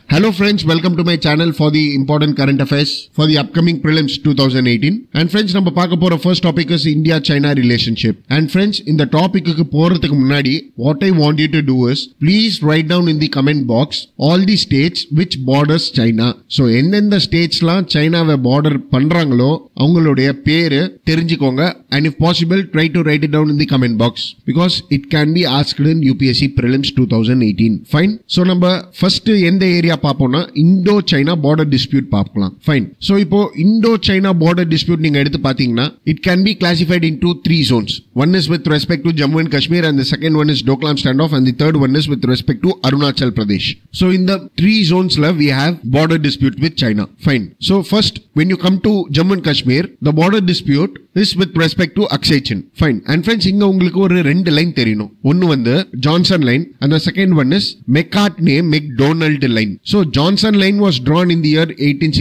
Hello friends, welcome to my channel for the important current affairs for the upcoming prelims 2018. And friends, நம்ம பார்க்க போற first topic is India China relationship. And friends, இந்த டாபிக்கு போறதுக்கு முன்னாடி what I want you to do is please write down in the comment box all the states which borders China. So எந்தெந்த ஸ்டேட்ஸ்லாம் சைனாவை border பண்றாங்களோ அவங்களுடைய பேரு தெரிஞ்சுக்கோங்க and if possible try to write it down in the comment box because it can be asked in UPSC prelims 2018. Fine. So நம்ம first எந்த area பார்ப்போம்னா Indo China border dispute பார்க்கலாம் fine so இப்போ Indo China border dispute நீங்க எடுத்து பார்த்தீங்கன்னா it can be classified into three zones one is with respect to Jammu and Kashmir and second one is Doklam standoff and the third one is with respect to Arunachal Pradesh so இந்த three ஜோன்ஸ்ல we have border dispute with China fine so first when you come to Jammu and Kashmir the border dispute is with respect to Aksai Chin fine and friends இங்க உங்களுக்கு ஒரு ரெண்டு line தெரியணும் ஒன்னு வந்து Johnson line and second one is McCartney McDonald line So Johnson line was drawn in the year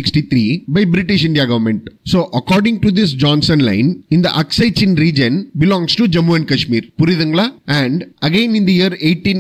1863 by British India government. So according to this Johnson line, in the Aksai-Chin region belongs to Jammu and Kashmir. புரியுதுங்களா? And again in the year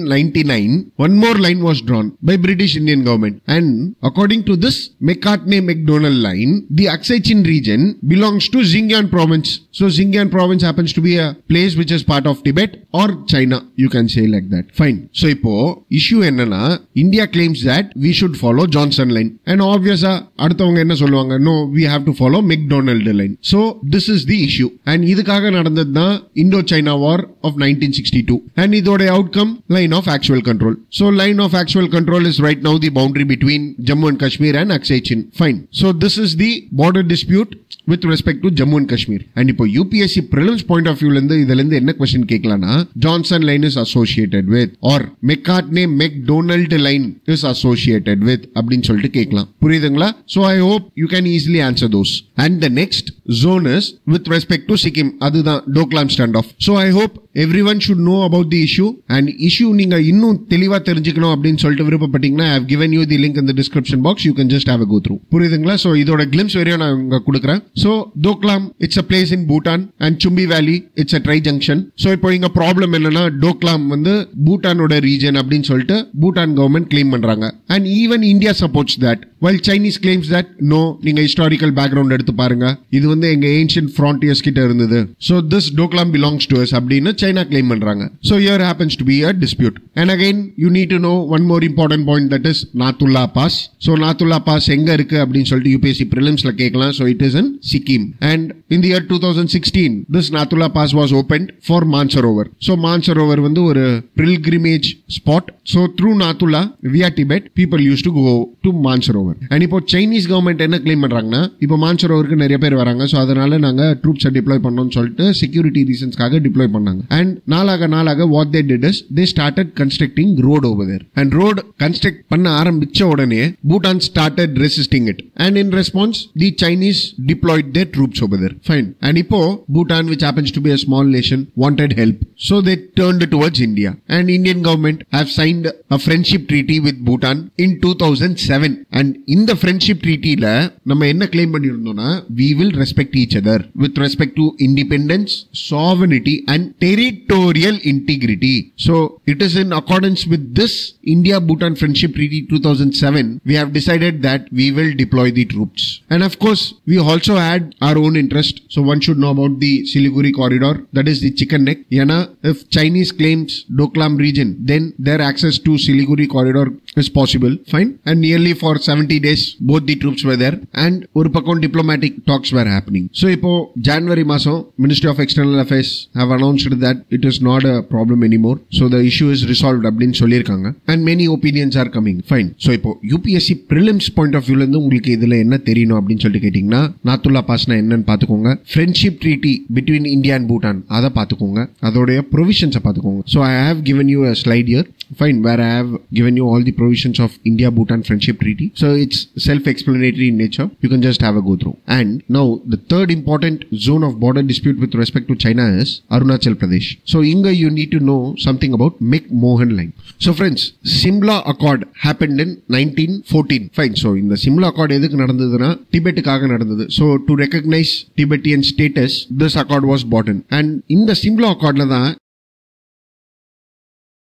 1899, one more line was drawn by British Indian government. And according to this McCartney-McDonald line, the Aksai-Chin region belongs to Xinjiang province. So Xinjiang province happens to be a place which is part of Tibet or China. You can say like that. Fine. So இப்போ issue என்னன்னா India claims that we should follow Johnson line. And obviously அடுத்தவங்க என்ன சொல்லுவாங்க no we have to follow McDonald line. So this is the issue. And இதுக்காக நடந்தது தான் Indo China war of nineteen sixty two and இதோட outcome line of actual control so line of actual control is right now the boundary between Jammu and Kashmir and Aksai Chin fine so this is the border dispute with respect to Jammu and Kashmir and இப்போ UPSC prelims point of வியூல இருந்து இதுல இருந்து என்ன question கேட்கலாம்னா Johnson line is associated with or McCartney McDonald line is associated with அப்படின்னு சொல்லிட்டு கேட்கலாம் புரியுதுங்களா so I hope you can easily answer those and the next zone is with respect to Sikkim அதுதான் Doklam standoff so I hope everyone should know about the issue and issue நீங்க இன்னும் தெளிவா தெரிஞ்சுக்கணும் அப்படின்னு சொல்லிட்டு விருப்பப்பட்டீங்கன்னா I have given you the link இந்த description box you can just have go through புரியுதுங்களா ஸோ இதோட கிளிம்ஸ் வரையும் நான் இங்க கொடுக்குறேன் so Doklam it's a place in Bhutan and Chumbi valley it's a tri junction so இப்போ இங்க ப்ராப்ளம் என்னன்னா டோக்லாம் வந்து பூட்டானோட ரீஜன் அப்படின்னு சொல்லிட்டு பூட்டான் கவர்மெண்ட் கிளைம் பண்றாங்க and even India supports that while Chinese claims that no நீங்க ஹிஸ்டாரிக்கல் பேக்ரவுண்ட் எடுத்து பாருங்க இது வந்து எங்க ஏன்ஷியன் ஃப்ரான்டியர்ஸ் கிட்ட இருந்தது so this Doklam belongs to us அப்படின்னு சைனா கிளைம் பண்றாங்க so here happens to be a dispute and again you need to know one more important point that is Nathu La pass so Nathu La pass எங்க இருக்கு அப்படின்னு சொல்லிட்டு UPSC பிரிலிம்ஸ்ல கேட்கலாம் so it is in Sikkim and in the year 2016 this Nathula Pass was opened for Mansarovar. So Mansarovar வந்து ஒரு pilgrimage spot. So through Nathula via Tibet people used to go to Mansarovar. And இப்போ Chinese government என்ன claim பண்றாங்கன்னா இப்போ மான்சரோவருக்கு நிறைய பேர் வராங்க so அதனால நாங்க ட்ரூப்ஸை டிப்ளாய் பண்ணோம்னு சொல்லிட்டு செக்யூரிட்டி ரீசன்ஸ்க்காக டிப்ளாய் பண்ணாங்க அண்ட் நாளாக நாளாக what they did is they started constructing road over there and road construct பண்ண ஆரம்பிச்ச உடனே Bhutan started resisting it and in response the Chinese deployed their troops over there fine and ipo bhutan which happens to be a small nation wanted help so they turned towards india and indian government have signed a friendship treaty with bhutan in 2007 and in the friendship treaty la நம்ம என்ன claim பண்ணிருந்தோம்னா we will respect each other with respect to independence sovereignty and territorial integrity so it is in accordance with this india bhutan friendship treaty 2007 we have decided that we will deploy the troops and of course we also had our own interest so one should know about the Siliguri corridor, that is the chicken neck. Yana, if Chinese claims Doklam region, then their access to Siliguri corridor is possible. Fine. And nearly for 70 days, both the troops were there and ஒரு பக்கம் diplomatic talks were happening. So இப்போ January மாசம் Ministry of External Affairs have announced that it is not a problem anymore. So the issue is resolved அப்படின்னு சொல்லியிருக்காங்க and many opinions are coming. Fine. So இப்போ UPSC prelims point of viewல இருந்து உங்களுக்கு இதுல என்ன தெரியணும் அப்படின்னு சொல்லிட்டு கேட்டீங்கன்னா நாத்துல்லா பாஸ்னா என்னன்னு பார்த்துக்கோங்க friendship treaty between India and Bhutan அதை பார்த்துக்கோங்க அதோடைய ப்ரொவிஷன்ஸை பார்த்துக்கோங்க so I have given you a slide here fine where i have given you all the provisions of india bhutan friendship treaty so it's self explanatory in nature you can just have a go through and now the third important zone of border dispute with respect to china is arunachal pradesh so inga you need to know something about mcmohan line so friends simla accord happened in 1914 fine so in the simla accord எதுக்கு நடந்ததுன்னா டிபெட்டுக்காக நடந்தது so to recognize tibetan status this accord was bought in and in the simla accordல தான்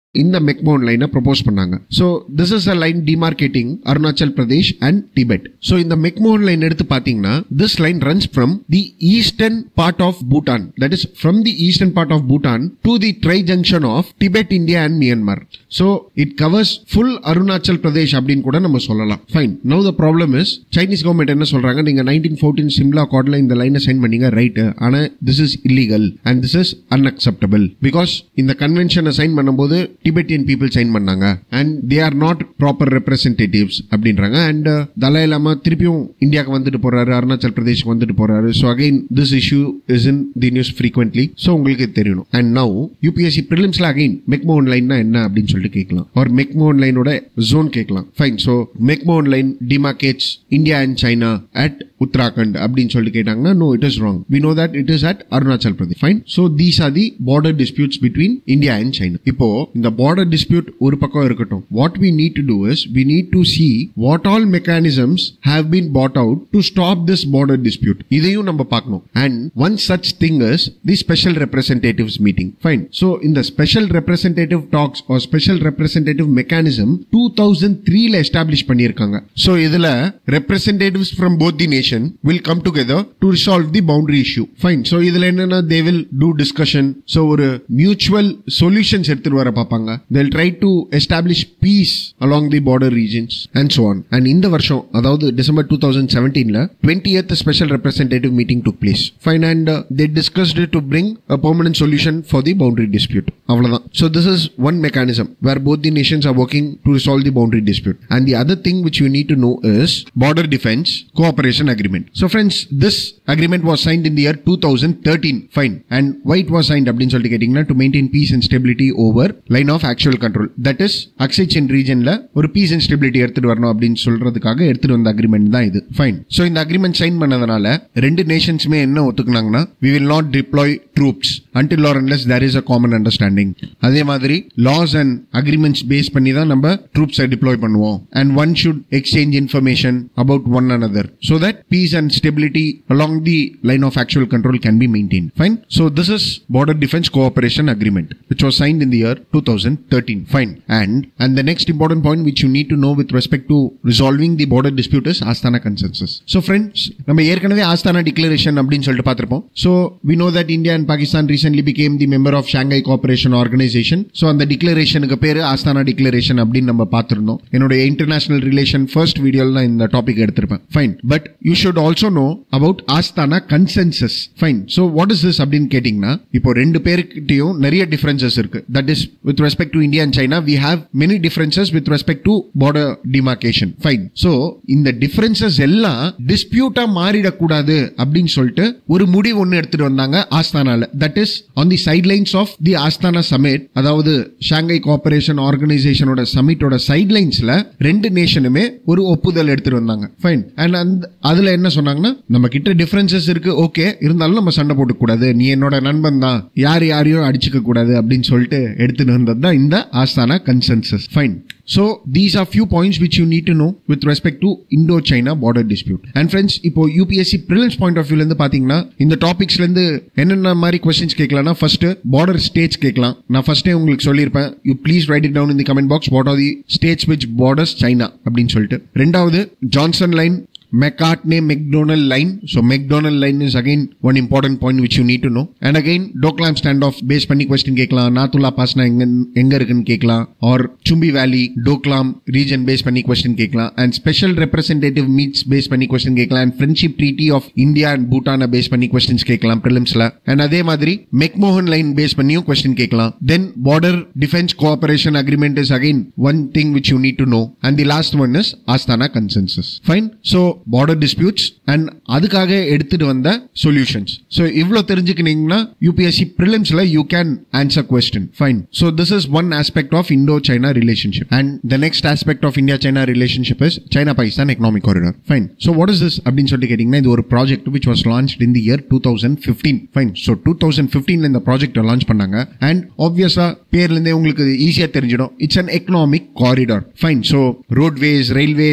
இந்த மெக்மோன் லைனை propose பண்ணாங்க so this is a line demarcating Arunachal Pradesh and Tibet so இந்த McMahon line எடுத்து பார்த்தீங்கன்னா this line runs from the eastern part of Bhutan that is from the eastern part of Bhutan to the tri junction of Tibet India and Myanmar so it covers full Arunachal Pradesh அப்படின்னு கூட நம்ம சொல்லலாம் fine no the problem is Chinese government என்ன சொல்றாங்க நீங்க nineteen fourteen Shimla கார்டில் இந்த லைனை சைன் பண்ணீங்க ரைட் ஆனா this is illegal and this is unacceptable because இந்த கன்வென்ஷனை சைன் பண்ணும்போது டிபெட்டியன் பீப்புள் சைன் பண்ணாங்க and they are not proper representatives அப்படின்றாங்க அண்ட் தலை இல்லாம திருப்பியும் இந்தியாவுக்கு வந்துட்டு போறாரு அருணாச்சல் பிரதேஷ்க்கு வந்துட்டு போறாரு so again this issue is in the news frequently so உங்களுக்கு தெரியணும் அண்ட் நவ் யூபிஎஸ்சி ப்ரிலிம்ஸ்ல அகைன் மெக்மோன் லைன்னா என்ன அப்படின்னு சொல்லிட்டு கேட்கலாம் ஒரு மெக்மோன் லைனோட ஜோன் கேட்கலாம் fine so McMahon line demarcates India and China at Uttarakhand அப்படின்னு சொல்லிட்டு கேட்டாங்கன்னா no it is wrong we know that it is at Arunachal Pradesh fine so these are the border disputes between India and China இப்போ இந்த border dispute ஒரு பக்கம் இருக்கட்டும் what we need to do is we need to see what all mechanisms have been put out to stop this border dispute இதையும் நம்ம பார்க்கணும் and one such thing is the special representatives meeting fine so இந்த special representative talks or special representative mechanism two thousand த்ரீல establish பண்ணியிருக்காங்க so இதுல representatives from both the nation will come together to resolve the boundary issue fine so இதுல என்னன்னா they will do discussion so ஒரு mutual solutions எடுத்துட்டு வர பார்ப்பாங்க they'll try to establish peace along the border regions and so on and இந்த வருஷம் அதாவது December two thousand செவன்டீன்ல twenty special representative meeting took place fine and they discussed to bring a permanent solution for the boundary dispute அவ்வளவுதான் so this is one mechanism where both the nations are working to resolve the boundary dispute and the other thing which you need to know is border defence cooperation agreement so friends this agreement was signed in the year two thousand thirteen fine and why it was signed அப்படின்னு சொல்லிட்டு கேட்டீங்கன்னா to maintain peace and stability over line of actual control that is Aksai Chin ரீஜன்ல ஒரு peace and stability எடுத்துட்டு வரணும் அப்படின்னு சொல்றதுக்காக எடுத்துட்டு வந்த அக்ரிமெண்ட் தான் இது ஃபைன் ஸோ இந்த அக்ரிமெண்ட் சைன் பண்ணதுனால ரெண்டு நேஷன்ஸுமே என்ன ஒத்துக்குனாங்கன்னா we will not deploy troops until or unless there is a common understanding அதே மாதிரி லாஸ் அண்ட் அக்ரிமெண்ட்ஸ் பேஸ் பண்ணி தான் நம்ம ட்ரூப்ஸை டிப்ளாய் பண்ணுவோம் and one should exchange information about one another so that peace and stability along the line of actual control can be maintain fine so this is border defence cooperation agreement which was signed in the year 2013 fine and and the next important point which you need to know with respect to resolving the border dispute is Astana consensus so friends நம்ம ஏற்கனவே ஆஸ்தானா declaration அப்படின்னு சொல்லிட்டு பார்த்திருப்போம் so we know that India and Pakistan recently became the member of Shanghai Cooperation Organization so அந்த டிக்ளரேஷனுக்கு பேரு ஆஸ்தானா declaration அப்படின்னு நம்ம பார்த்திருந்தோம் என்னுடைய இன்டர்நேஷனல் ரிலேஷன் ஃபர்ஸ்ட் வீடியோல நான் இந்த டாபிக் எடுத்திருப்பேன் fine but you should also know about Astana consensus fine so what is this அப்படின்னு கேட்டிங்கன்னா இப்போ ரெண்டு பேருக்கிட்டையும் நிறைய டிஃபரன்சஸ் இருக்கு that is with respect to India and China we have many differences with respect to border demarcation fine so இந்த differences எல்லாம் டிஸ்பியூட்டா மாறிடக்கூடாது அப்படின்னு சொல்லிட்டு ஒரு முடிவு ஒன்று எடுத்துட்டு வந்தாங்க ஆஸ்தானால that is on the sidelines of the Astana summit அதாவது ஷாங்கை கோஆபரேஷன் ஆர்கனைசேஷனோட சமிட்டோட சைட்லைன்ஸ்ல ரெண்டு நேஷனுமே ஒரு ஒப்புதல் எடுத்துட்டு வந்தாங்க ஃபைன் அண்ட் அந்த அதுல என்ன சொன்னாங்கன்னா நம்ம கிட்ட டிஃபரன்சஸ் இருக்கு ஓகே இருந்தாலும் நம்ம சண்டை போட்டுக்க கூடாது நீ என்னோட நண்பன் தான் யார் யாரையும் அடிச்சுக்க கூடாது அப்படின்னு சொல்லிட்டு எடுத்துட்டு வந்தது தான் இந்த Astana consensus fine So these are few points which you need to know with respect to Indo-China border dispute. And friends, இப்போ UPSC prelims point of view இருந்து பாத்தீங்கன்னா இந்த டாபிக்ஸ்ல இருந்து என்னென்ன மாதிரி கொஸ்டின்ஸ் கேட்கலாம்னா ஃபர்ஸ்ட் பார்டர் ஸ்டேட்ஸ் கேட்கலாம் நான் ஃபர்ஸ்டே உங்களுக்கு சொல்லியிருப்பேன் you please write it down in the comment box what are the states which borders China அப்படின்னு சொல்லிட்டு ரெண்டாவது Johnson line McCartney McDonald line. So McDonald line is again one important point which you need to know. And again, Doklam standoff base பண்ணி question கேட்கலாம் நாத்துலா பாஸ்னா எங்க எங்க இருக்குன்னு கேட்கலாம் or சும்பி வேலி டோக்லாம் region base பண்ணி question கேட்கலாம் and special representative meets base பண்ணி question கேட்கலாம் and friendship treaty of India and Bhutan base பண்ணி questions கேட்கலாம் prelimsல and அதே மாதிரி மெக்மோகன் லைன் பேஸ் பண்ணியும் question கேட்கலாம் then border defense cooperation agreement is again one thing which you need to know and the last one is Astana consensus fine so border disputes and அதுக்காக எடுத்துட்டு வந்த solutions so இவ்வளோ தெரிஞ்சுக்கினீங்கன்னா UPSC ப்ரிலிம்ஸ்ல you can answer question fine so this is one aspect of Indo China relationship and the next aspect of India China relationship is China Pakistan economic corridor fine so what is this அப்படின்னு சொல்லிட்டு கேட்டிங்கன்னா இது ஒரு project which was launch in the year two thousand fifteen fine so two thousand ஃபிஃப்டீன்ல இந்த project launch பண்ணாங்க and ஆப்வியஸா பேர்லேருந்தே உங்களுக்கு ஈஸியாக தெரிஞ்சிடும் it's an economic corridor fine so roadways railways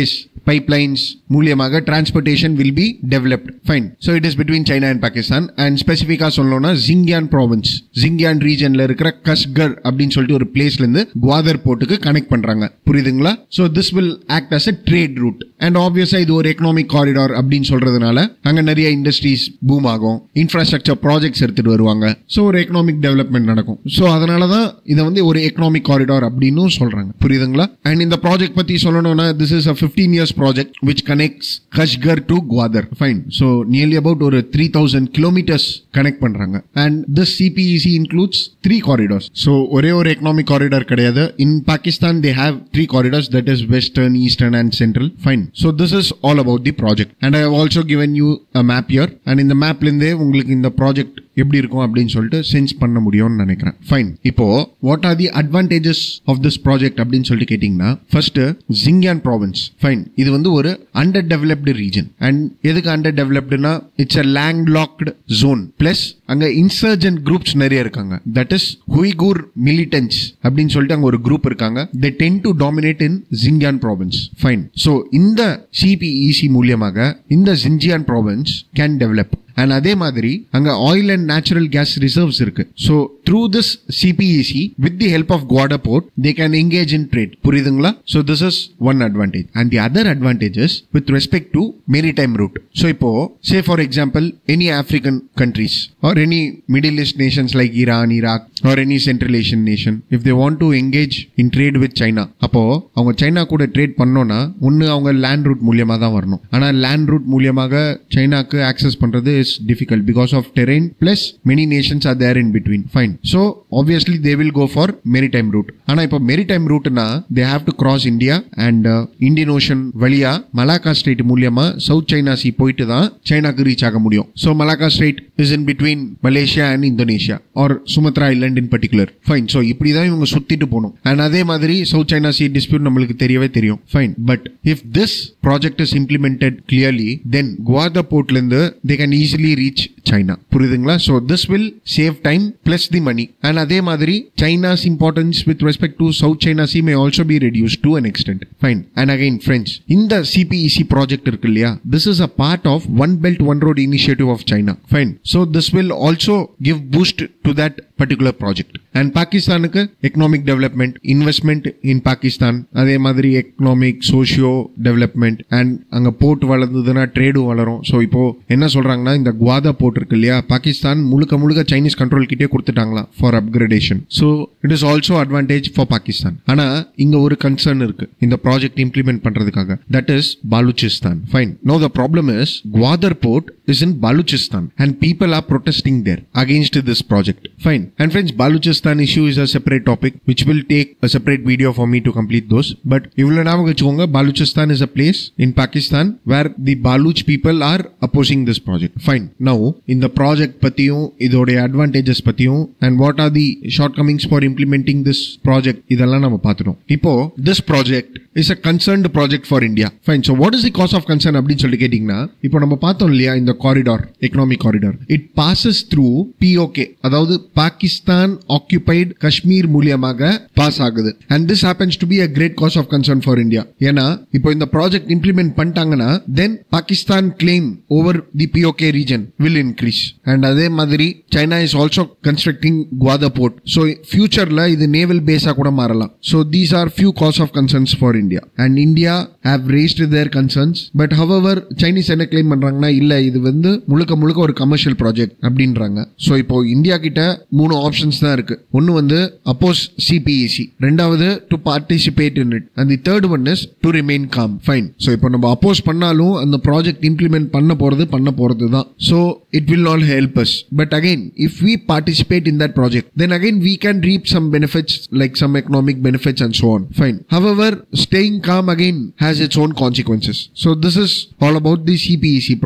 pipelines மூலியமாக transportation will be developed fine so it is between China and Pakistan and ஸ்பெசிஃபிக்காக சொல்லணும்னா ஜிங்கியான் ப்ராவின்ஸ் ஜிங்கியான் ரீஜன்ல இருக்கிற கஸ்கர் அப்படின்னு சொல்லிட்டு ஒரு பிளேஸ்ல இருந்து குவாதர் போர்ட்டுக்கு கனெக்ட் பண்றாங்க புரியுதுங்களா so this will act as a trade route and ஆப்வியஸா இது ஒரு எக்கனாமிக் காரிடார் அப்படின்னு சொல்றதுனால அங்க நிறைய இண்டஸ்ட்ரீஸ் பூம் ஆகும் இன்ஃப்ராஸ்ட்ரக்சர் ப்ராஜெக்ட்ஸ் எடுத்துட்டு வருவாங்க ஸோ ஒரு எக்கனாமிக் டெவலப்மெண்ட் நடக்கும் ஸோ அதனால தான் இதை வந்து ஒரு எக்கனாமிக் காரிடார் அப்படின்னு சொல்றாங்க புரியுதுங்களா அண்ட் இந்த ப்ராஜெக்ட் பத்தி சொல்லணும்னா this is a fifteen years project which connects Kashgar to Gwadar fine so nearly about ஒரு த்ரீ தௌசண்ட் கிலோமீட்டர்ஸ் கனெக்ட் பண்றாங்க and this CPEC includes three corridors so ஒரே ஒரு எக்கனாமிக் காரிடார் கிடையாது in Pakistan they have three corridors that is western eastern and central fine so this is all about the project and I have also given you a map here and இந்த மேப்லேருந்தே உங்களுக்கு இந்த project எப்படி இருக்கும் அப்படின்னு சொல்லிட்டு sense பண்ண முடியும்னு நினைக்கிறேன் ஃபைன் இப்போ what are the advantages of this project அப்படின்னு சொல்லிட்டு கேட்டிங்கன்னா ஃபர்ஸ்ட் ஜிங்கியான் ப்ராவின்ஸ் ஃபைன் இது வந்து ஒரு அண்டர் டெவலப்டு ரீஜன் அண்ட் எதுக்கு அண்டர் டெவலப்டுனா it's a land locked zone plus அங்க இன்சர்ஜென்ட் குரூப்ஸ் நிறைய இருக்காங்க தட் இஸ் ஹுய்கூர் மிலிட்டன்ஸ் அப்படின்னு சொல்லிட்டு அங்க ஒரு குரூப் இருக்காங்க they tend to dominate in Xinjiang province fine so இந்த சிபிஇசி மூலியமாக இந்த Xinjiang province can develop and அதே மாதிரி அங்க oil and natural gas reserves இருக்கு so through this CPEC with the help of Gwadar port they can engage in trade புரியுதுங்களா so this is one advantage and the other advantages with respect to maritime route so இப்போ say for example any African countries or any Middle East nations like Iran Iraq or any Central Asian nation if they want to engage in trade with China அப்போ அவங்க China கூட trade பண்ணோம்னா ஒன்று அவங்க land route மூலியமாக தான் வரணும் ஆனால் லேண்ட் ரூட் மூலியமாக சைனாக்கு ஆக்சஸ் பண்றது is difficult because of terrain plus many nations are there in between fine so obviously they will go for maritime route ஆனா இப்போ maritime route னா they have to cross India and uh, Indian Ocean வழியா Malacca strait மூலியமா South China Sea போயிட்டு தான் சைனாக்கு reach ஆக முடியும் so Malacca strait is in between Malaysia and Indonesia or Sumatra island in particular fine so இப்படி தான் இவங்க சுத்திட்டு போகணும் அண்ட் அதே மாதிரி சவுத் சைனா சி டிஸ்பியூட் நம்மளுக்கு தெரியவே தெரியும் fine but if this project is implemented clearly then Gwadar போர்ட்ல இருந்து they can easily reach China புரியுதுங்களா so this will save time plus the money and அதே மாதிரி China's importance with respect to South China Sea may also be reduce to an extent fine and again friends இந்த CPEC project இருக்கு இல்லையா this is a part of One belt One Road initiative of China fine so this will also give boost to that particular project and பாகிஸ்தானுக்கு economic development investment in Pakistan அதே மாதிரி economic socio development and அங்க port வளர்ந்ததுன்னா ட்ரேடும் வளரும் so இப்போ என்ன சொல்றாங்கன்னா இந்த குவாதா போர்ட் இருக்கு இல்லையா பாகிஸ்தான் முழுக்க முழுக்க சைனீஸ் கண்ட்ரோல் கிட்டே கொடுத்துட்டாங்களா for upgradation so it is also advantage for Pakistan ஆனா இங்க ஒரு கன்சர்ன் இருக்கு இந்த ப்ராஜெக்ட் இம்ப்ளிமெண்ட் பண்றதுக்காக that is Baluchistan fine no the problem is Gwadar port is in Baluchistan and people are protesting there against this project. Fine. And friends, Baluchistan issue is a separate topic which will take a separate video for me to complete those. But இவ்வளவு ஞாபகம் வச்சுக்கோங்க Baluchistan is a place in Pakistan where the Baluch people are opposing this project. Fine. Now, இந்த project பத்தியும் இதோடைய advantages பத்தியும் and what are the shortcomings for implementing this project இதெல்லாம் நம்ம பார்த்துட்டோம். இப்போ this project is a concerned project for India. Fine. So what is the cause of concern அப்படின்னு சொல்லிட்டு கேட்டீங்கன்னா இப்போ நம்ம பார்த்தோம் இல்லையா இந்த corridor economic corridor it passes through PoK அதாவது பாகிஸ்தான் ஆக்கியூபைட் காஷ்மீர் மூலியமாக பாஸ் ஆகுது and this happens to be a great cause of concern for India ஏன்னா இப்போ இந்த ப்ராஜெக்ட் இம்ப்ளிமெண்ட் பண்ணிட்டாங்கன்னா then Pakistan claim over the PoK region will increase and அதே மாதிரி China is also constructing Gwadar port so ஃபியூச்சர்ல இது நேவல் பேஸா கூட மாறலாம் so these are few cause of concerns for India and India have raised their concerns but however Chinese என்ன claim பண்றாங்கன்னா இல்ல இது வந்து முழுக்க முழுக்க ஒரு கமர்ஷியல் ப்ராஜெக்ட் அப்படின்றாங்க ஸோ இப்போ இந்தியா கிட்ட மூணு ஆப்ஷன்ஸ் தான் இருக்கு ஒன்னு வந்து அப்போஸ் சிபிஇசி ரெண்டாவது to participate in it and the third one is to remain calm fine so இப்போ நம்ம அப்போஸ் பண்ணாலும் அந்த ப்ராஜெக்ட் இம்ப்ளிமெண்ட் பண்ண போறது பண்ண போறது தான் so it will not help us but again if we participate in that project then again we can reap some benefits like some economic benefits and so on fine however staying calm again has its own consequences so this is all about the cpec project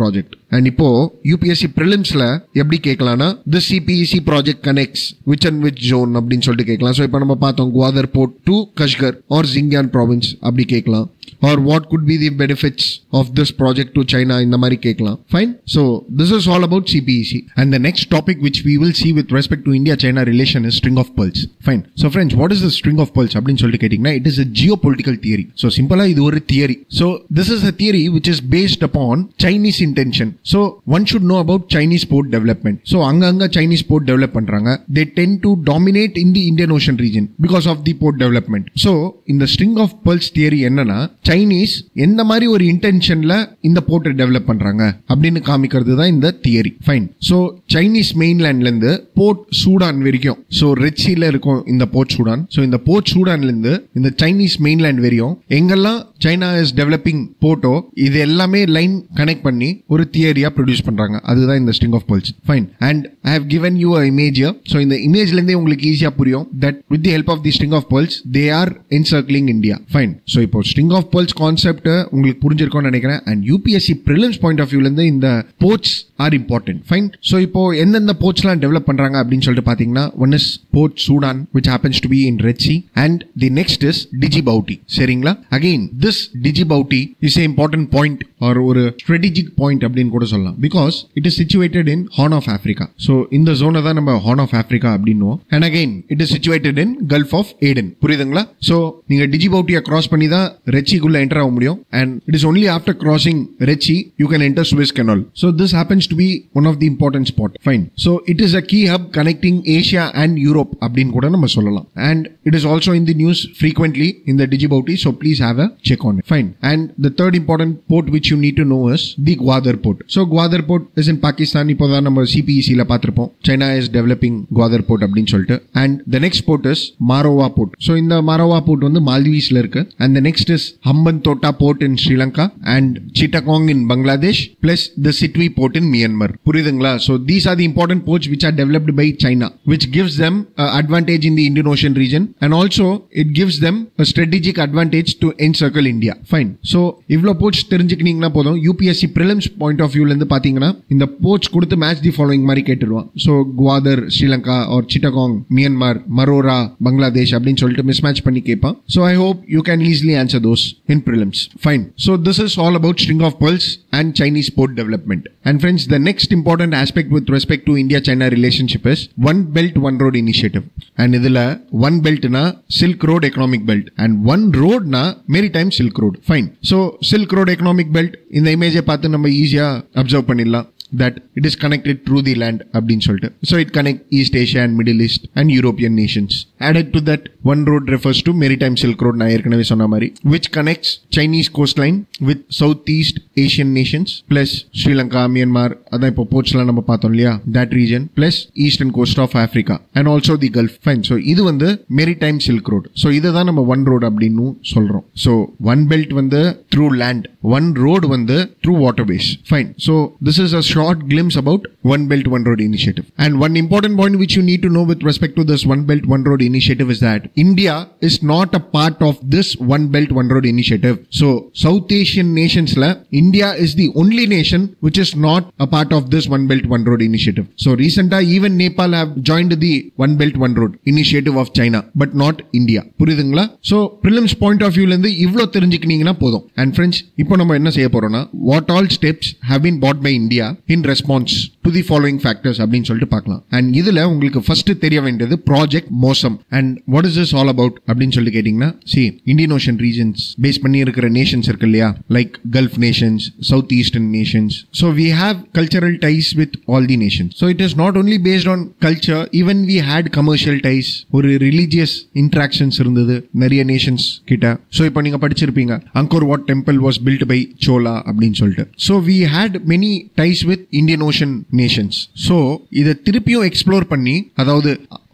and இப்போ UPSC ப்ரிலிம்ஸ்ல எப்படி கேட்கலாம்னா the CPEC project connects which and which zone அப்படின்னு சொல்லிட்டு கேட்கலாம் so இப்போ நம்ம பார்த்தோம் Gwadar port to Kashgar or ஜிங்யான் ப்ராவின்ஸ் அப்படி கேட்கலாம் or what could be the benefits of this project to China இந்த மாதிரி கேட்கலாம் fine so this is all about CPEC and the next topic which we will see with respect to India China relation is string of pulse fine so friends what is the string of pearls அப்படின்னு சொல்லிட்டு கேட்டிங்கன்னா it is a geo political theory so சிம்பிளாக இது ஒரு theory so this is a theory which is based upon Chinese intention so one should know about Chinese port development so அங்கங்க Chinese port develop பண்றாங்க they tend to dominate in the Indian Ocean region because of the port development so இந்த string of pulse theory என்னன்னா Chinese எந்த மாதிரி ஒரு இன்டென்ஷன்ல இந்த போர்ட்டை develop பண்றாங்க அப்படின்னு காமிக்கிறது தான் இந்த தியரி ஃபைன் ஸோ சைனீஸ் மெயின்லேண்ட்ல இருந்து போர்ட் சூடான் வரைக்கும் ஸோ ரெட்சில இருக்கும் இந்த போர்ட் சூடான் ஸோ இந்த போர்ட் சூடான்ல இருந்து இந்த சைனீஸ் மெயின்லேண்ட் வரையும் எங்கெல்லாம் சைனா இஸ் டெவலப்பிங் போர்ட்டோ இது எல்லாமே லைன் கனெக்ட் பண்ணி ஒரு தியரியா ப்ரொடியூஸ் பண்றாங்க அதுதான் இந்த string of pulse fine and I have given you a image here so இந்த இமேஜ்ல இருந்தே உங்களுக்கு ஈஸியா புரியும் that with the help of the string of pearls they are encircling India fine so இப்போ ஸ்ட்ரிங் ஆஃப் பல்ஸ் கான்செப்ட் உங்களுக்கு புரிஞ்சிருக்கும்னு நினைக்கிறேன் and UPSC prelims point of வியூல இருந்து இந்த ports are important fine so இப்போ எந்தெந்த போர்ட்ஸ்லாம் டெவலப் பண்றாங்க அப்படின்னு சொல்லிட்டு பாத்தீங்கன்னா one is board Sudan which happens to be in Red Sea and the next is Djibouti சரிங்களா again this Djibouti is a important point or ஒரு strategic point அப்படின்னு கூட சொல்லலாம் because it is situated in Horn of Africa so இந்த ஜோனை தான் நம்ம Horn of Africa அப்படின்னுவோம் and again it is situated in Gulf of Aden புரியுதுங்களா ஸோ நீங்க டிஜி பவுட்டியை கிராஸ் பண்ணி தான் ரெச்சிக்குள்ள என்டர் ஆக முடியும் and it is only after crossing Red Sea you can enter Suez canal so this happens to be one of the important spot fine so it is a key hub connecting Asia and Europe அப்படின்னு கூட நம்ம சொல்லலாம் and it is also in the news frequently in the digibouti so please have a check on it fine and the third important port which you need to know is the Gwadar port so Gwadar port is in Pakistan இப்போ தான் நம்ம CPEC ல பார்த்திருப்போம் China is developing Gwadar port அப்படின்னு சொல்லிட்டு and the next port is Marowa port so இந்த Marowa port வந்து மால்தீவ்ஸ்ல இருக்கு and the next is Hambantota port in Sri Lanka and Chittagong in Bangladesh plus the Sitwe port in Myanmar புரியுதுங்களா so these are the important ports which are developed by China which gives them uh, advantage in the Indian Ocean region and also it gives them a strategic advantage to encircle India. Fine. So இவ்வளோ ports தெரிஞ்சுக்கினீங்கன்னா போதும் UPSC prelims point of வியூல இருந்து பாத்தீங்கன்னா இந்த ports கொடுத்து match the following மாதிரி கேட்டுருவான் so Gwadar Sri Lanka or Chittagong Myanmar மரோரா பங்களாதேஷ் அப்படின்னு சொல்லிட்டு மிஸ் மேட்ச் பண்ணி கேட்பான் so I hope you can easily answer those in prelims fine so this is all about string of pearls and Chinese port development and friends the next important aspect with respect to India China relationship is One belt One Road initiative and இதுல one பெல்ட்னா silk road economic belt and one ரோட்னா maritime silk road fine so silk road economic belt இந்த இமேஜை பார்த்து நம்ம ஈஸியா observe பண்ணிடலாம் that it is connected through the land அப்படின்னு சொல்லிட்டு so it connect east asia and middle east and european nations added to that one road refers to maritime silk road நான் ஏற்கனவே சொன்ன மாதிரி which connects chinese coastline with southeast asian nations plus sri lanka myanmar அதான் இப்போ போர்ட்ஸ்லாம் நம்ம பார்த்தோம் இல்லையா that region plus eastern coast of africa and also the gulf fine so இது வந்து maritime silk road so இதை தான் நம்ம one road அப்படின்னு சொல்றோம் so one belt வந்து through land one road வந்து through waterways fine so this is a short glimpse about One Belt One Road initiative. And one important point which you need to know with respect to this One Belt One Road initiative is that India is not a part of this One Belt One Road initiative. So South Asian nations la India is the only nation which is not a part of this One Belt One Road initiative. So recently even Nepal have joined the One Belt One Road initiative of China but not India. புரியுதுங்களா so prelims point of வியூல இருந்து இவ்வளோ தெரிஞ்சுக்கினீங்கன்னா போதும் and friends இப்போ நம்ம என்ன செய்ய போறோம்னா what all steps have been bought by India in response to the following factors அப்படின்னு சொல்லிட்டு பார்க்கலாம் அண்ட் இதுல உங்களுக்கு ஃபர்ஸ்ட் தெரிய வேண்டியது project Mausam and what is is all about அப்படின்னு சொல்லி கேட்டீங்கன்னா see Indian Ocean regions base பண்ணி இருக்கிற நேஷன்ஸ் இருக்கு இல்லையா like Gulf nations south eastern nations so we have cultural ties with all the nations so it is not only based on culture even we had commercial ties ஒரு religious interactions இருந்தது நிறைய nations கிட்ட so இப்போ நீங்க படிச்சிருப்பீங்க Angkor Wat temple was built by Chola அப்படின்னு சொல்லிட்டு so we had many ties with Indian Ocean nations so இதை திருப்பியும் எக்ஸ்ப்ளோர் பண்ணி அதாவது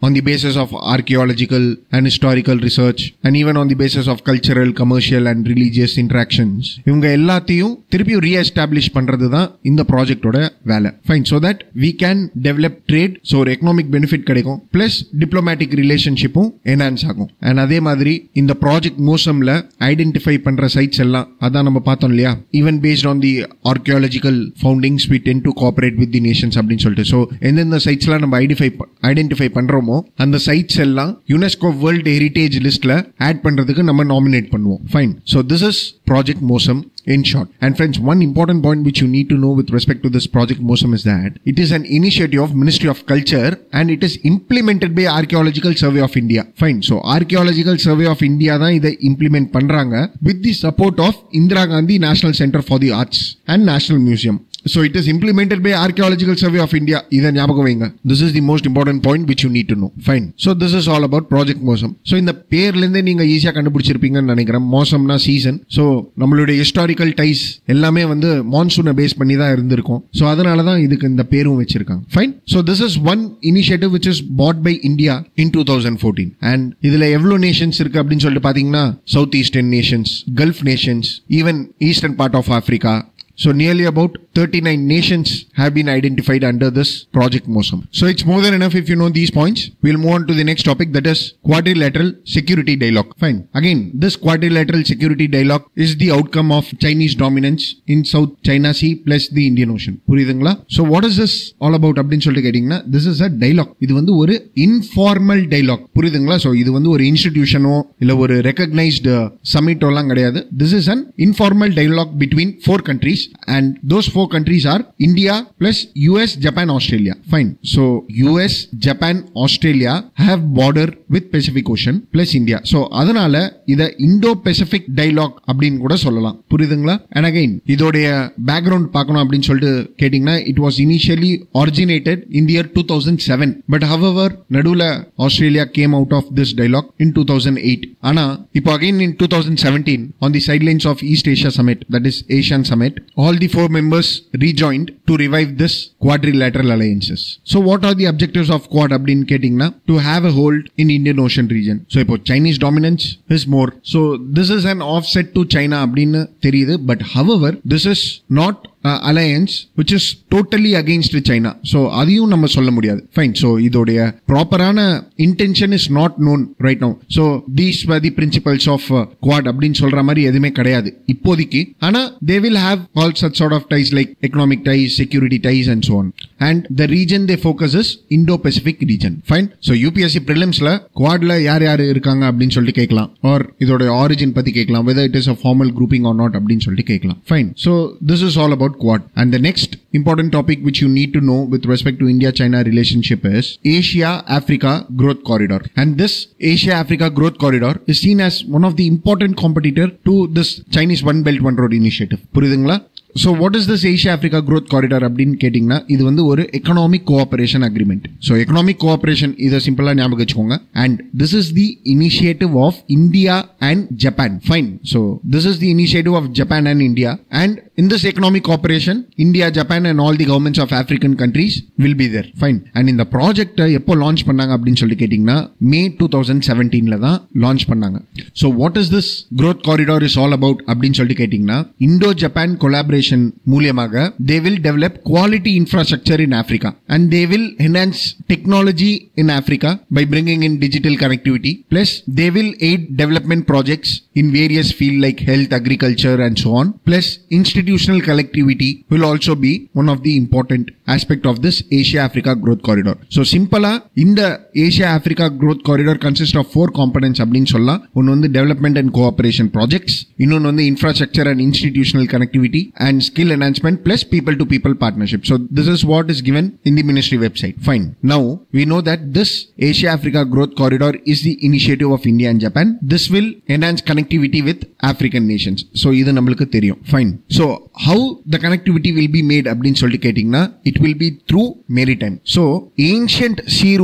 on the basis of archaeological and historical research and even on the basis of cultural, commercial and religious interactions இவங்க எல்லாத்தையும் திருப்பியும் re-establish பண்றது தான் இந்த ப்ராஜெக்டோட வேலை fine so that we can develop trade so ஒரு எக்கனாமிக் பெனிஃபிட் கிடைக்கும் பிளஸ் டிப்ளமேட்டிக் ரிலேஷன்ஷிப்பும் என்ஹான்ஸ் ஆகும் அண்ட் அதே மாதிரி இந்த ப்ராஜெக்ட் மோசம்ல ஐடென்டிஃபை பண்ற சைட்ஸ் எல்லாம் அதான் நம்ம பார்த்தோம் இல்லையா even based on the archaeological foundings we tend to cooperate with the nations அப்படின்னு சொல்லிட்டு ஸோ எந்தெந்த சைட்ஸ்லாம் நம்ம ஐடென்டிஃபை ஐடென்டிஃபை பண்றோமோ அந்த சைட்ஸ் எல்லாம் யுனெஸ்கோ வேர்ல்டு ஹெரிட்டேஜ் லிஸ்ட்ல ஆட் பண்றதுக்கு நம்ம நாமினேட் பண்ணுவோம் fine so this is project Mausam in short. And friends, one important point which you need to know with respect to this project MOSAM is that it is an initiative of Ministry of Culture and it is implemented by Archaeological Survey of India. Fine. So Archaeological Survey of India தான் இதை implement பண்றாங்க with the support of Indira Gandhi National Center for the Arts and National Museum. So it is implemented by Archaeological Survey of India. இதை ஞாபகம் வைங்க This is the most important point which you need to know. Fine. So this is all about Project Mausam so இந்த பேர்லேருந்தே நீங்க ஈஸியாக கண்டுபிடிச்சிருப்பீங்கன்னு நினைக்கிறேன் மோசம்னா சீசன் ஸோ நம்மளுடைய ஹிஸ்டாரிக்கல் டைஸ் எல்லாமே வந்து மான்சூனை பேஸ் பண்ணி தான் இருந்திருக்கும் ஸோ அதனால தான் இதுக்கு இந்த பேரும் வச்சிருக்காங்க fine so this is one initiative which is put by India in two thousand fourteen and இதுல எவ்வளவு நேஷன்ஸ் இருக்கு அப்படின்னு சொல்லிட்டு பாத்தீங்கன்னா south eastern nations gulf nations even eastern part of Africa So nearly about 39 nations have been identified under this project MOSAM. So it's more than enough if you know these points. We'll move on to the next topic that is quadrilateral security dialogue. Fine. Again, this quadrilateral security dialogue is the outcome of Chinese dominance in South China Sea plus the Indian Ocean. புரியுதுங்களா? So what is this all about அப்படின்னு சொல்லிட்டு கேட்டீங்கன்னா this is a dialogue. இது வந்து ஒரு informal dialogue. புரியுதுங்களா? So இது வந்து ஒரு இன்ஸ்டிடியூஷனோ இல்ல ஒரு recognized சமிட்டோ எல்லாம் கிடையாது. This is an informal dialogue between four countries and those four countries are India plus US, Japan, Australia. Fine. So US, Japan, Australia have border with Pacific Ocean plus India. So அதனால இத இந்தோ Pacific dialogue அப்படின்னு கூட சொல்லலாம் புரியுதுங்களா and again இதோடைய background பார்க்கணும் அப்படின்னு சொல்லிட்டு கேட்டீங்கன்னா it was initially originated in year two thousand seven but however நடுவில் Australia came out of this dialogue in two thousand eight ஆனா இப்போ again in two thousand seventeen on the sidelines of east Asia summit that is Asian summit all the four members rejoined to revive this quadrilateral alliances. So what are the objectives of Quad அப்படின்னு கேட்டிங்கன்னா to have a hold in Indian Ocean region. So இப்போ Chinese dominance is more. So this is an offset to China அப்படின்னு தெரியுது but however this is not alliance which is totally against China so அதையும் நம்ம சொல்ல முடியாது fine so இதோடைய ப்ராப்பரான intention is not known right no so these were the principles of Quad அப்படின்னு சொல்ற மாதிரி எதுவுமே கிடையாது இப்போதைக்கு ஆனா they will have all such sort of ties like economic ties security ties and so on and the region they focus is Indo Pacific region fine so UPSC ப்ரிலிம்ஸ்ல குவாட்ல யார் யார் இருக்காங்க அப்படின்னு சொல்லிட்டு கேட்கலாம் ஆர் இதோட ஆரிஜின் பத்தி கேட்கலாம் whether it is a formal grouping or not அப்படின்னு சொல்லிட்டு கேட்கலாம் fine so this is all about Quad. And the next important topic which you need to know with respect to India China relationship is Asia Africa Growth Corridor. And this Asia Africa Growth Corridor is seen as one of the important competitor to this Chinese One Belt One Road initiative. புரியுதுங்களா so what is this Asia Africa growth corridor அப்படின்னு கேட்டிங்கன்னா இது வந்து ஒரு economic cooperation agreement so economic cooperation இதை சிம்பிளாக ஞாபகம் வச்சுக்கோங்க and this is the initiative of India and Japan fine so this is the initiative of Japan and India and in this economic cooperation, India, Japan, and all the governments of African countries will be there. Fine. And in the project எப்போ launch பண்ணாங்க அப்படின்னு சொல்லி கேட்டிங்கன்னா மே two thousand செவன்டீன்ல தான் launch பண்ணாங்க so what is this growth corridor is all about அப்படின்னு சொல்லிட்டு கேட்டிங்கன்னா இண்டோ ஜப்பான் கொலாபரேஷன் மூலியமாக they will develop quality infrastructure in Africa and they will enhance technology in Africa by bringing in digital connectivity plus they will aid development projects in various field like health agriculture and so on plus institutional collectivity will also be one of the important aspect of this Asia Africa growth corridor. So simple இந்த Asia Africa growth corridor consists of four components அப்படின்னு சொல்லலாம் ஒன்று வந்து development and cooperation projects இன்னொன்று வந்து infrastructure and institutional connectivity and skill enhancement plus people to people partnership. So this is what is given in the ministry website. Fine. Now we know that this Asia Africa growth corridor is the initiative of India and Japan. This will enhance connectivity with African nations. So இது நம்மளுக்கு தெரியும். Fine. So how the connectivity will be made அப்படின்னு சொல்லிட்டு கேட்டிங்கன்னா it will be through maritime so ancient sea routes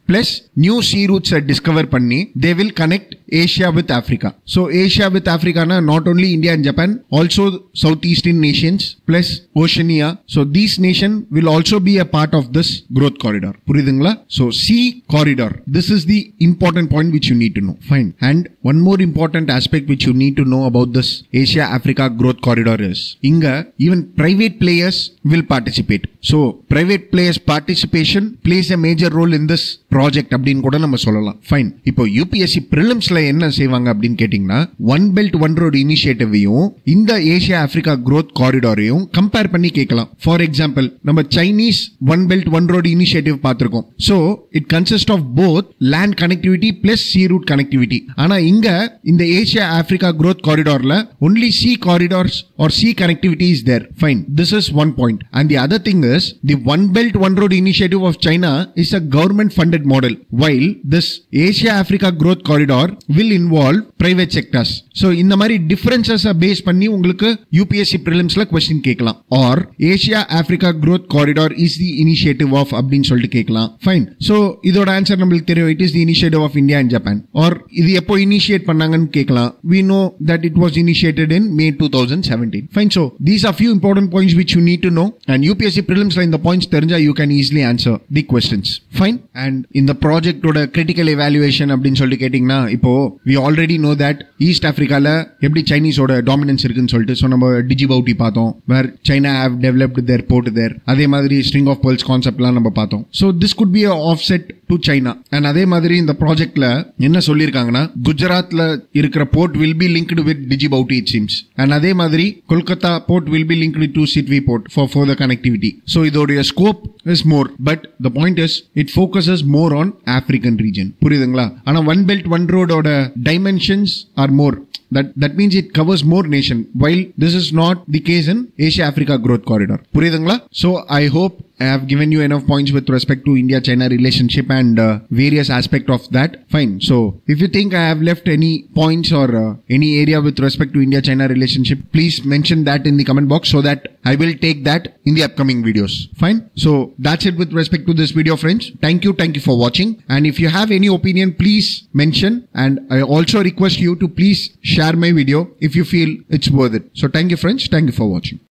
plus new sea routes discover பண்ணி they will connect Asia with Africa so Asia with ஆஃப்ரிக்கானா not only India and Japan also south eastern nations plus Oceania so these nation will also be a part of this growth corridor புரியுதுங்களா so sea corridor this is the important point which you need to know fine and one more important aspect which you need to know about this Asia Africa growth corridor is இங்க even private players will participate so private players participation plays a major role in this project அப்படின்னு கூட நம்ம சொல்லலாம் fine இப்போ UPSC ப்ரிலிம்ஸ்ல என்ன செய்வாங்க அப்படின்னு கேட்டிங்கன்னா ஒன் பெல்ட் ஒன் ரோடு இனிஷியேட்டிவையும் இந்த ஏஷியா ஆப்பிரிக்கா growth காரிடாரையும் கம்பேர் பண்ணி கேட்கலாம் ஃபார் எக்ஸாம்பிள் நம்ம Chinese one belt one road initiative பார்த்திருக்கோம் so it consist of both land connectivity plus sea route connectivity ஆனா இங்க இந்த ஏஷியா ஆப்பிரிக்கா growth காரிடார்ல only sea corridors or sea connectivity is there fine this is one point and the other thing is the one belt one road initiative of China is a government funded model while this Asia Africa growth corridor will involve private sectors so இந்த மாதிரி differences base பண்ணி உங்களுக்கு UPSC ப்ரிலிம்ஸ்ல question கேட்கலாம் or Asia Africa growth corridor is the initiative of அப்படின்னு சொல்லிட்டு கேட்கலாம் fine so இதோட ஆன்சர் நம்மளுக்கு தெரியும் it is the initiative of India and Japan or இது எப்போ இனிஷியேட் பண்ணாங்கன்னு கேட்கலாம் we know that it was initiated in May two thousand seventeen fine so these are few important points which you need to know and UPSC ப்ரிலிம்ஸ்ல இந்த points தெரிஞ்சா you can easily answer the questions fine and இந்த ப்ராஜெக்டோட critical evaluation அப்படின்னு சொல்லி கேட்டிங்கன்னா இப்போ we already know that east ஆப்பிரிக்கால எப்படி சைனீஸோட டாமினன்ஸ் இருக்குன்னு சொல்லிட்டு ஸோ நம்ம டிஜி பவுட்டி பார்த்தோம் where China have developed their port there அதே மாதிரி ஸ்ட்ரிங் ஆஃப் பேர்ல்ஸ் கான்செப்ட்லாம் நம்ம பார்த்தோம் so this could be offset to China and அதே மாதிரி இந்த ப்ராஜெக்ட்ல என்ன சொல்லியிருக்காங்கன்னா குஜராத்ல இருக்கிற port will be linked with Djibouti it seems and அதே மாதிரி Kolkata port will be linked to Sittwe port for further connectivity so இதோடைய scope is more but the point is it focuses more on African region புரியுதுங்களா ஆனா one belt one ரோடோட dimensions are more that that means it covers more nation while this is not the case in asia africa growth corridor புரியுதுங்களா so i hope i have given you enough points with respect to india china relationship and uh, various aspect of that fine so if you think i have left any points or uh, any area with respect to india china relationship please mention that in the comment box so that i will take that in the upcoming videos fine so that's it with respect to this video friends thank you thank you for watching and if you have any opinion please mention and i also request you to please share my video if you feel it's worth it so thank you friends thank you for watching